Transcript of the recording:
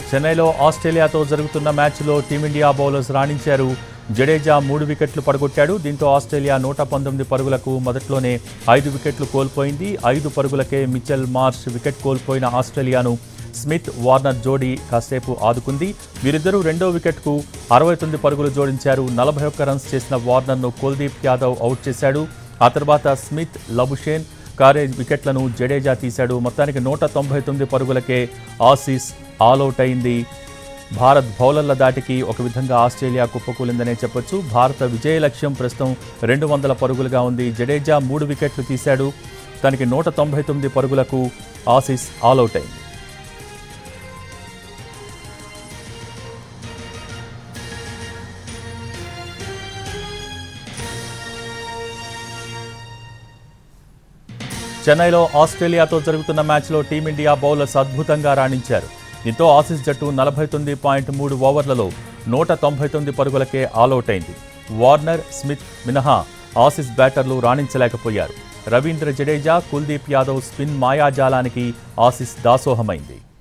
చెన్నైలో ఆస్ట్రేలియాతో జరుగుతున్న మ్యాచ్లో టీమిండియా బౌలర్స్ రాణించారు జడేజా మూడు వికెట్లు పడగొట్టాడు దీంతో ఆస్ట్రేలియా నూట పంతొమ్మిది పరుగులకు మొదట్లోనే ఐదు వికెట్లు కోల్పోయింది ఐదు పరుగులకే మిచెల్ మార్ష్ వికెట్ కోల్పోయిన ఆస్ట్రేలియాను స్మిత్ వార్నర్ జోడీ కాసేపు ఆదుకుంది వీరిద్దరూ రెండో వికెట్కు అరవై తొమ్మిది పరుగులు జోడించారు నలభై ఒక్క రన్స్ చేసిన వార్నర్ను కుల్దీప్ యాదవ్ అవుట్ చేశాడు ఆ తర్వాత స్మిత్ లబుషేన్ కారేజ్ వికెట్లను జడేజా తీశాడు మొత్తానికి నూట తొంభై తొమ్మిది పరుగులకే ఆసీస్ ఆల్అవుట్ అయింది భారత్ బౌలర్ల దాటికి ఒక విధంగా ఆస్ట్రేలియా కుప్పకూలిందనే చెప్పొచ్చు భారత విజయ లక్ష్యం ప్రస్తుతం రెండు వందల పరుగులుగా ఉంది జడేజా మూడు వికెట్లు తీశాడు తనకి నూట తొంభై తొమ్మిది పరుగులకు ఆసీస్ ఆల్అవుట్ అయింది చెన్నైలో ఆస్ట్రేలియాతో జరుగుతున్న మ్యాచ్లో టీమిండియా బౌలర్స్ అద్భుతంగా రాణించారు దీంతో ఆసీస్ జట్టు నలభై తొమ్మిది పాయింట్ మూడు ఓవర్లలో నూట తొంభై తొమ్మిది పరుగులకే ఆల్అవుట్ అయింది వార్నర్ స్మిత్ మినహా ఆసీస్ బ్యాటర్లు రాణించలేకపోయారు రవీంద్ర జడేజా కుల్దీప్ యాదవ్ స్పిన్ మాయాజాలానికి ఆసీస్ దాసోహమైంది